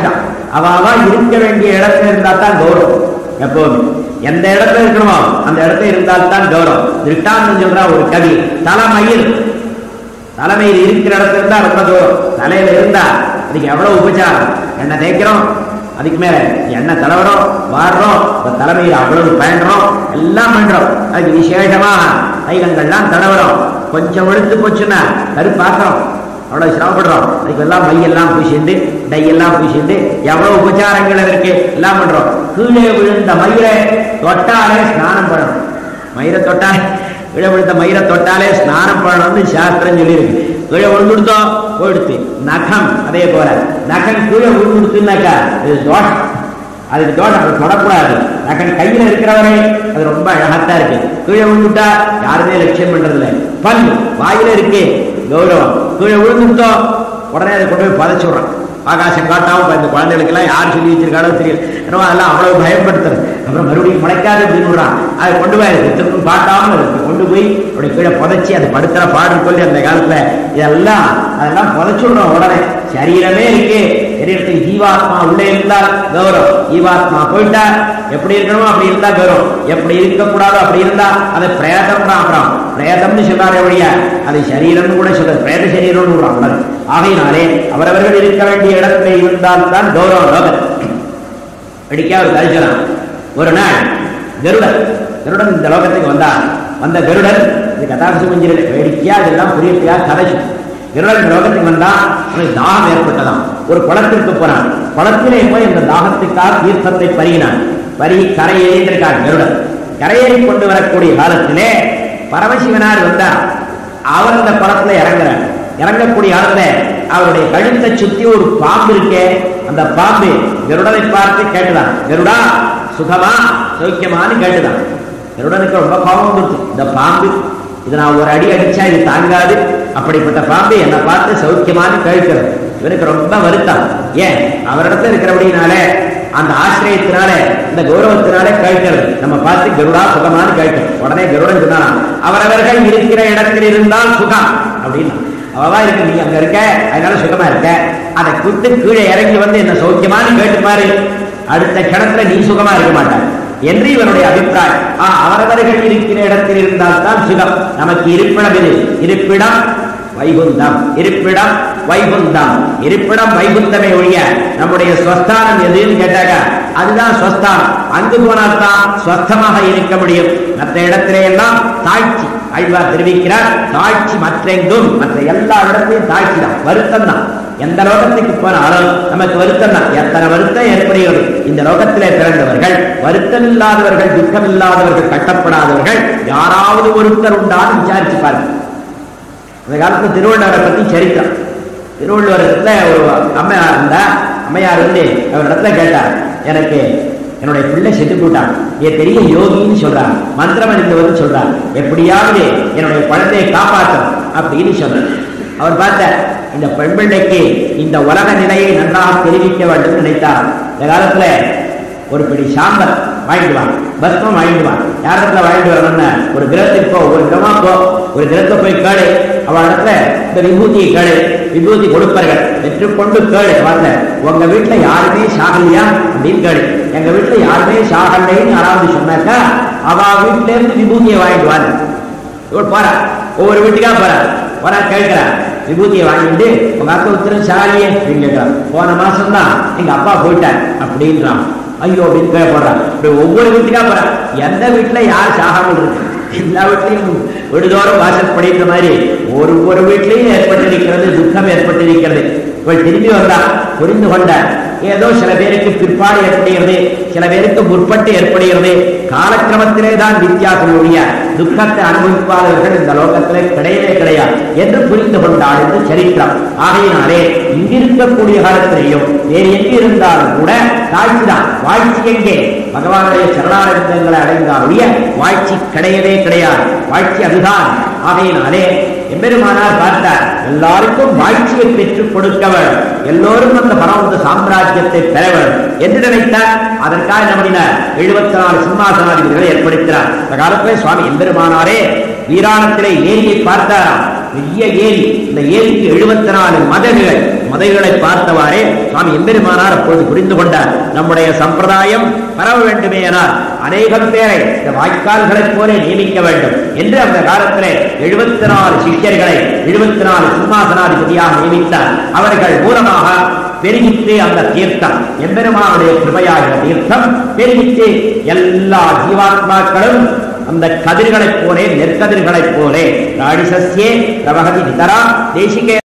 வேண்டாம் அவ அவ இருக்க வேண்டிய இடத்துல இருந்தா தான் கௌரவம் எப்போதும் எந்த இடத்துல இருக்கணுமோ அந்த இடத்துல இருந்தால் தான் கௌரவம் திருட்டாந்தம் சொல்றா ஒரு கவி தலைமயில் தலைமையில் இருக்கிற இடத்துல இருந்தா ரொம்ப தூரம் தலையில இருந்தா அதுக்கு எவ்வளவு உபச்சாரம் என்ன தேய்க்கிறோம் அதுக்கு மேல எண்ணெய் தடவுறோம் வாடுறோம் இப்ப தலைமையில் அவ்வளவு பயன்றோம் எல்லாம் பண்றோம் அதுக்கு விசேஷமாக தைலங்கள்லாம் தடவுறோம் கொஞ்சம் வெளுத்து போச்சுன்னா கருப்பாக்குறோம் அவ்வளவு சிரமப்படுறோம் அதுக்கு எல்லாம் மையெல்லாம் பூசிண்டு டையெல்லாம் பூசிண்டு எவ்வளவு உபச்சாரங்கள் இருக்கு எல்லாம் பண்றோம் கீழே விழுந்த மயிரை தொட்டாலே ஸ்நானம் பண்ணணும் மயிரை தொட்டாலே கீழே விழுந்த மயிரை தொட்டாலே ஸ்நானம் பண்ணணும்னு சாஸ்திரம் சொல்லியிருக்கு கீழே விழுந்துடுத்தோம் போயிடுத்து நகம் அதே போல நகம் கீழே விழுந்துடுத்துனாக்கா இது தோஷம் அதுக்கு தோஷம் அதை தொடக்கூடாது நகன் கையில இருக்கிறவரை அது ரொம்ப அழகாத்தான் இருக்கு கீழே விழுந்துட்டா யாருமே லட்சியம் பண்றது இல்லை பல் வாயில இருக்கு கௌரவம் கீழே விழுந்துட்டோம் உடனே அதை கொண்டு போய் பதைச்சு விடுறான் ஆகாசம் காட்டாம இப்ப இந்த குழந்தைகளுக்கு எல்லாம் யார் சொல்லி வச்சிருக்காளோ தெரியல ஏன்னா அதெல்லாம் அவ்வளவு பயன்படுத்துறது அப்புறம் மறுபடியும் முளைக்காது அப்படின்னு விடுறான் அதை கொண்டு போய் அதுக்கு திரும்ப காட்டாம இருக்கு கொண்டு போய் அப்படி கீழே புதைச்சி அது படுத்துற பாடு சொல்லி அந்த காலத்துல இதெல்லாம் அதெல்லாம் புதைச்சு விடுறோம் உடனே சரீரமே இருக்கு சரீரத்துக்கு ஜீவாத்மா உள்ளே இருந்தால் கௌரவம் ஜீவாத்மா போயிட்டா எப்படி இருக்கணுமோ அப்படி இருந்தா கௌரவம் எப்படி இருக்கக்கூடாதோ அப்படி இருந்தா அது பிரேதம் தான் அப்புறம் பிரேதம்னு சொன்னாரே ஒழிய அது சரீரம்னு கூட சொல்றது பிரேத சரீரம்னு விடுறாங்க ஆகையினாலே அவரவர்கள் இருக்க வேண்டிய இடத்துல இருந்தால் தான் கௌரவம் லோகம் அடிக்கா ஒரு கழிச்சலாம் ஒரு நாள் கருடன் கருடன் இந்த லோகத்துக்கு வந்தார் வந்த கருடன் இது கதாபிசு மஞ்சிரில் வேடிக்கையா இதெல்லாம் புரியத்தையா கதைச்சு கருடன் இந்த லோகத்துக்கு வந்தா அவனுக்கு தாகம் ஏற்பட்டதாம் ஒரு குளத்திற்கு போனான் குளத்திலே போய் அந்த தாகத்துக்காக தீர்த்தத்தை பருகினான் பருகி கரையேறியிருக்கான் கருடன் கரையேறி கொண்டு வரக்கூடிய காலத்திலே பரமசிவனார் வந்தார் அவர் அந்த குளத்துல இறங்குறார் இறங்கக்கூடிய காலத்துல அவருடைய கழுத்தை சுத்தி ஒரு பாம்பு இருக்கே அந்த பாம்பு கருடனை பார்த்து கேட்டுதான் கருடா சுகமா சௌக்கியமான்னு கேட்டுதான் கருடனுக்கு ரொம்ப கோபம் வந்துருச்சு இந்த பாம்பு இது நான் ஒரு அடி அடிச்சா இது தாங்காது அப்படிப்பட்ட பாம்பு என்னை பார்த்து சௌக்கியமான்னு கேட்கிறது இவனுக்கு ரொம்ப வருத்தம் ஏன் அவரிடத்துல இருக்கிறபடினாலே அந்த ஆசிரியத்தினால இந்த கௌரவத்தினாலே கேட்கிறது நம்ம பார்த்து கருடா சுகமான்னு கேட்கிறோம் உடனே கருடன் சொன்னானா அவரவர்கள் இருக்கிற இடத்தில் இருந்தால் சுகம் அப்படின்னா அவவா இருக்கு நீ அங்க இருக்க அதனால சுகமா இருக்க அதை விட்டு கீழே இறங்கி வந்து என்ன சௌக்கியமான்னு கேட்டு பாரு அடுத்த கிணத்துல நீ சுகமா இருக்க மாட்டாய் என்று இவனுடைய அபிப்பிராயம் ஆ, அவரவர்கள் இருக்கிற இடத்தில் இருந்தால் தான் சுகம் நமக்கு இருப்பிடம் இது இருப்பிடம் வைகுந்தம் இருப்பிடம் வைகுந்தம் இருப்பிடம் வைகுந்தமே ஒழிய நம்முடைய ஸ்வஸ்தானம் எதுன்னு கேட்டாங்க அதுதான் ஸ்வஸ்தானம் அங்கு போனால் தான் ஸ்வஸ்தமாக இருக்க முடியும் மற்ற இடத்திலே எல்லாம் தாழ்ச்சி ஆழ்வார் தெரிவிக்கிறார் தாழ்ச்சி மற்றெங்கும் மற்ற எல்லா இடத்திலையும் தாழ்ச்சி தான் வருத்தம் தான் எந்த லோகத்துக்கு போனாலும் நமக்கு வருத்தம் தான் எத்தனை வருத்தம் ஏற்படுகிறது இந்த லோகத்திலே பிறந்தவர்கள் வருத்தம் இல்லாதவர்கள் துக்கம் இல்லாதவர்கள் கட்டப்படாதவர்கள் யாராவது ஒருத்தர் உண்டான்னு விசாரிச்சு பாருங்க அந்த காலத்துல திருவள்ளுவரை பத்தி சரித்திரம் திருவள்ளுவரத்துல ஒரு அம்மையார் இருந்தா அம்மையார் வந்து அவர் இடத்துல கேட்டார் எனக்கு என்னுடைய பிள்ளை செத்து போட்டான் என் பெரிய யோகின்னு சொல்றான் மந்திரம் அறிந்தவர்னு சொல்றான் எப்படியாவது என்னுடைய குழந்தையை காப்பாற்றும் அப்படின்னு சொன்னார் அவர் பார்த்த இந்த பெண் பிள்ளைக்கு இந்த உலக நிலையை நன்றாக தெரிவிக்க வேண்டும் நினைத்தார் இந்த காலத்துல ஒரு பிடி சாம்பல் வாங்கிட்டு வா பஸ்மம் வாங்கிட்டு வா யார் இடத்துல வாங்கிட்டு வரணும்னு ஒரு கிரகத்துக்கு போ ஒரு கிரகமா போ ஒரு கிரகத்தை போய் கேளு அவள் இடத்துல இந்த விபூதியை கேளு விபூதி கொடுப்பார்கள் பெற்றுக்கொண்டு கேளு வரல உங்க வீட்டுல யாருமே சாகலையா அப்படின்னு கேளு எங்க வீட்டுல யாருமே சாகலைன்னு யாராவது சொன்னாக்கா அவ வீட்டுல இருந்து விபூதியை வாங்கிட்டு வாங்க இவள் போறா ஒவ்வொரு வீட்டுக்கா போறா போறா கேட்கிறா விபூதியை வாங்கிட்டு உங்க அக்கா உத்தரம் சாரியே அப்படின்னு கேட்கிறான் போன மாசம் தான் எங்க அப்பா போயிட்டார் அப்படின்றான் ஐயோ அப்படின்னு கேட்பறான் இப்படி ஒவ்வொரு வீட்டுக்கா போறான் எந்த வீட்டுல யார் சாகாமல் இருக்கு எல்லா வீட்லையும் விடுதோறும் வாசற்படைகிற மாதிரி ஒரு ஒரு வீட்லையும் ஏற்பட்டிருக்கிறது துக்கம் ஏற்பட்டிருக்கிறது இவள் திரும்பி வந்தா புரிந்து கொண்டார் ஏதோ சில பேருக்கு பிற்பாடு ஏற்படுகிறது சில பேருக்கு முற்பட்டு ஏற்படுகிறது காலக்கிரமத்திலே தான் வித்தியாசம் ஒழிய துக்கத்தை அனுபவிப்பாதவர்கள் இந்த லோகத்திலே கிடையவே கிடையாது என்று புரிந்து கொண்டாள் என்று சரித்திரம் ஆகையினாலே இங்கிருக்கக்கூடிய காலத்திலேயும் வேறு எங்கு இருந்தாலும் கூட தாழ்ச்சி தான் வாழ்ச்சி எங்கே பகவானுடைய சரணாரவிந்தங்களை அடைந்தாலுடைய வாழ்ச்சி கிடையவே கிடையாது வாழ்ச்சி அதுதான் ஆகையினாலே எம்பெருமானார் பார்த்தார் எல்லாருக்கும் வாழ்ச்சியை பெற்றுக் கொடுக்கவள் எல்லோரும் அந்த பரமந்த சாம்ராஜ்யத்தை பெறவள் என்று நினைத்தார் அதற்காக என்ன பண்ணினார் எழுபத்தி நாலு சிம்மாசனாதிபதிகளை ஏற்படுத்தினார் இந்த காலத்திலே சுவாமி எம்பெருமானாரே வீராணத்திலே ஏரியை பார்த்தாராம் பெரிய ஏரி இந்த ஏரிக்கு எழுபத்தி நாலு மதகுகள் மதைகளை பார்த்தவாறே சுவாமி எம்பெருமானார் அப்பொழுது புரிந்து கொண்டார் நம்முடைய சம்பிரதாயம் பரவ வேண்டுமேயானால் அநேகம் பேரை இந்த வாய்க்கால்களைப் போல நியமிக்க வேண்டும் என்று அந்த காலத்திலே எழுபத்தி நாலு சிஷ்யர்களை எழுபத்தி நாலு சிம்மாசனாதிபதியாக நியமித்தார் அவர்கள் மூலமாக பெருகிட்டு அந்த தீர்த்தம் எம்பெருமானுடைய கிருபையாகிற தீர்த்தம் பெருகிட்டு எல்லா ஜீவாத்மாக்களும் அந்த கதிர்களைப் போலே நெற்கதிர்களைப் போலே ராடிசஸ்யே பிரபகதி நிதரா தேசிகே